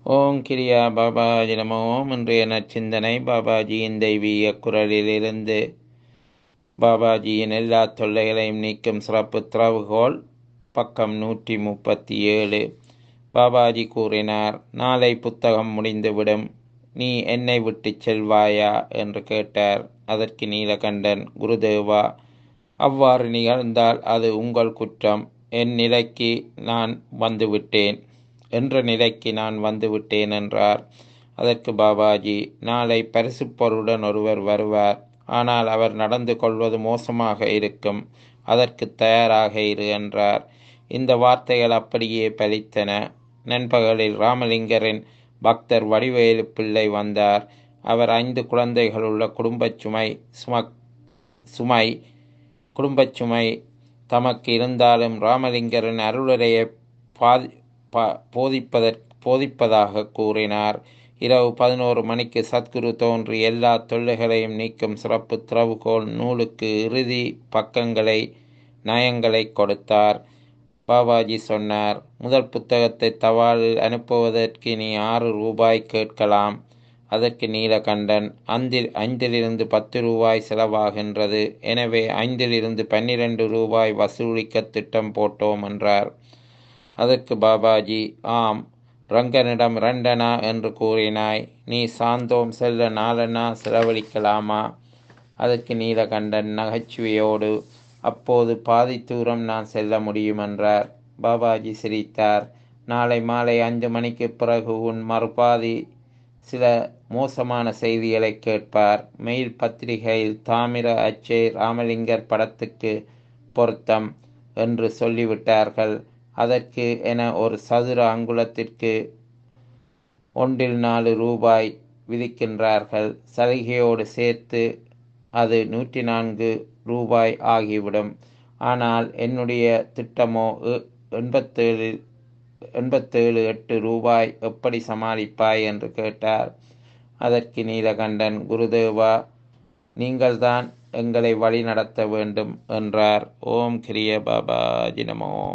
ஓம் கிரியா பாபாஜி நமோ ஓம் இன்றைய நற்சிந்தனை பாபாஜியின் தெய்வீக குரலிலிருந்து பாபாஜியின் எல்லா தொல்லைகளையும் நீக்கும் சிறப்பு திறவுகோல் பக்கம் நூற்றி முப்பத்தி ஏழு பாபாஜி கூறினார் நாளை புத்தகம் முடிந்துவிடும் நீ என்னை விட்டுச் செல்வாயா என்று கேட்டார் அதற்கு நீலகண்டன் குருதேவா அவ்வாறு நிகழ்ந்தால் அது உங்கள் குற்றம் என் நிலைக்கு நான் வந்துவிட்டேன் என்ற நிலைக்கு நான் வந்துவிட்டேன் என்றார் அதற்கு பாபாஜி நாளை பரிசுப்பொருளுடன் ஒருவர் வருவார் ஆனால் அவர் நடந்து கொள்வது மோசமாக இருக்கும் அதற்கு தயாராக இரு என்றார் இந்த வார்த்தைகள் அப்படியே பலித்தன நண்பகலில் ராமலிங்கரின் பக்தர் வடிவேலு பிள்ளை வந்தார் அவர் ஐந்து குழந்தைகளுள்ள குடும்பச் சுமை சுமக் சுமை குடும்பச் சுமை தமக்கு இருந்தாலும் ராமலிங்கரின் அருளுரையை பாதி போதிப்பதற் போதிப்பதாக கூறினார் இரவு பதினோரு மணிக்கு சத்குரு தோன்றி எல்லா தொல்லைகளையும் நீக்கும் சிறப்பு திறவுகோல் நூலுக்கு இறுதி பக்கங்களை நயங்களை கொடுத்தார் பாபாஜி சொன்னார் முதல் புத்தகத்தை தபாலில் அனுப்புவதற்கு நீ ஆறு ரூபாய் கேட்கலாம் அதற்கு நீலகண்டன் அந்தில் ஐந்திலிருந்து பத்து ரூபாய் செலவாகின்றது எனவே ஐந்திலிருந்து பன்னிரண்டு ரூபாய் வசூலிக்க திட்டம் போட்டோம் என்றார் அதற்கு பாபாஜி ஆம் ரங்கனிடம் ரெண்டனா என்று கூறினாய் நீ சாந்தோம் செல்ல நாலனா செலவழிக்கலாமா அதற்கு நீலகண்டன் நகைச்சுவையோடு அப்போது பாதி தூரம் நான் செல்ல முடியும் என்றார் பாபாஜி சிரித்தார் நாளை மாலை அஞ்சு மணிக்கு பிறகு உன் மறுபாதி சில மோசமான செய்திகளை கேட்பார் மெயில் பத்திரிகையில் தாமிர அச்சை ராமலிங்கர் படத்துக்கு பொருத்தம் என்று சொல்லிவிட்டார்கள் அதற்கு என ஒரு சதுர அங்குலத்திற்கு ஒன்றில் நாலு ரூபாய் விதிக்கின்றார்கள் சலுகையோடு சேர்த்து அது நூற்றி நான்கு ரூபாய் ஆகிவிடும் ஆனால் என்னுடைய திட்டமோ எண்பத்தேழு எண்பத்தேழு எட்டு ரூபாய் எப்படி சமாளிப்பாய் என்று கேட்டார் அதற்கு நீலகண்டன் குருதேவா நீங்கள்தான் எங்களை வழி நடத்த வேண்டும் என்றார் ஓம் கிரிய பாபா ஜினமோ